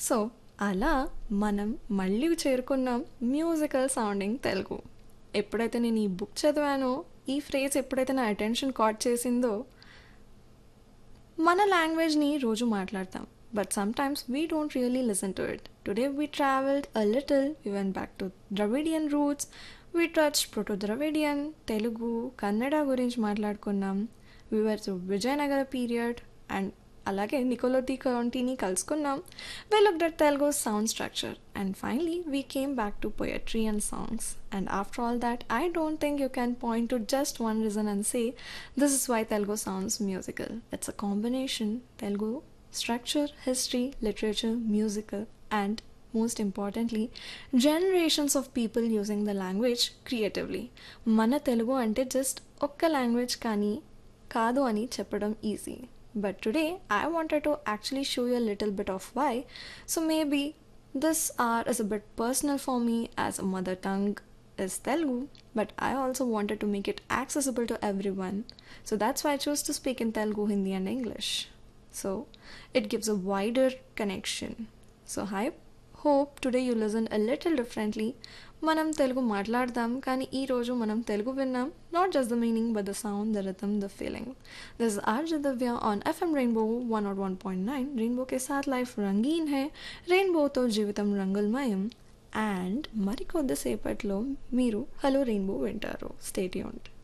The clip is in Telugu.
సో అలా మనం మళ్ళీ చేరుకున్నాం మ్యూజికల్ సౌండింగ్ తెలుగు ఎప్పుడైతే నేను ఈ బుక్ చదివానో ఈ ఫ్రేజ్ ఎప్పుడైతే నా అటెన్షన్ కాట్ చేసిందో మన లాంగ్వేజ్ని రోజు మాట్లాడతాం but sometimes we don't really listen to it today we travelled a little we went back to Dravidian roots we touch proto Dravidian Telugu Kannada గురించి మాట్లాడుకున్నాం we were to Vijayanagara period and అలాగే నికోలోతి కౌంటీని కలుసుకున్నాం we look that Telugu sound structure and finally we came back to poetry and songs and after all that I don't think you can point to just one reason and say this is why Telugu sounds musical it's a combination Telugu structure history literature musical and most importantly generations of people using the language creatively మన తెలుగు అంటే జస్ట్ ఒక్క లాంగ్వేజ్ కానీ కాదు అని చెప్పడం easy but today I wanted to actually show you little bit of why so maybe this are is a bit personal for me as a mother tongue is Telugu, but I also wanted to make it accessible to everyone. So that's why I chose to speak in Telugu, Hindi, and English. So it gives a wider connection. So I hope today you listen a little differently. మనం తెలుగు మాట్లాడదాం కానీ ఈ రోజు మనం తెలుగు విన్నాం not just the meaning but the sound the rhythm the feeling this are Divya on FM rainbow one nought one point nine rainbow के साथ లైఫ్ రంగీన్ है రెయిన్బోతో జీవితం రంగులమయం అండ్ మరికొద్దిసేపట్లో మీరు హలో రెయిన్బో వింటారు స్టేట్ యూన్డ్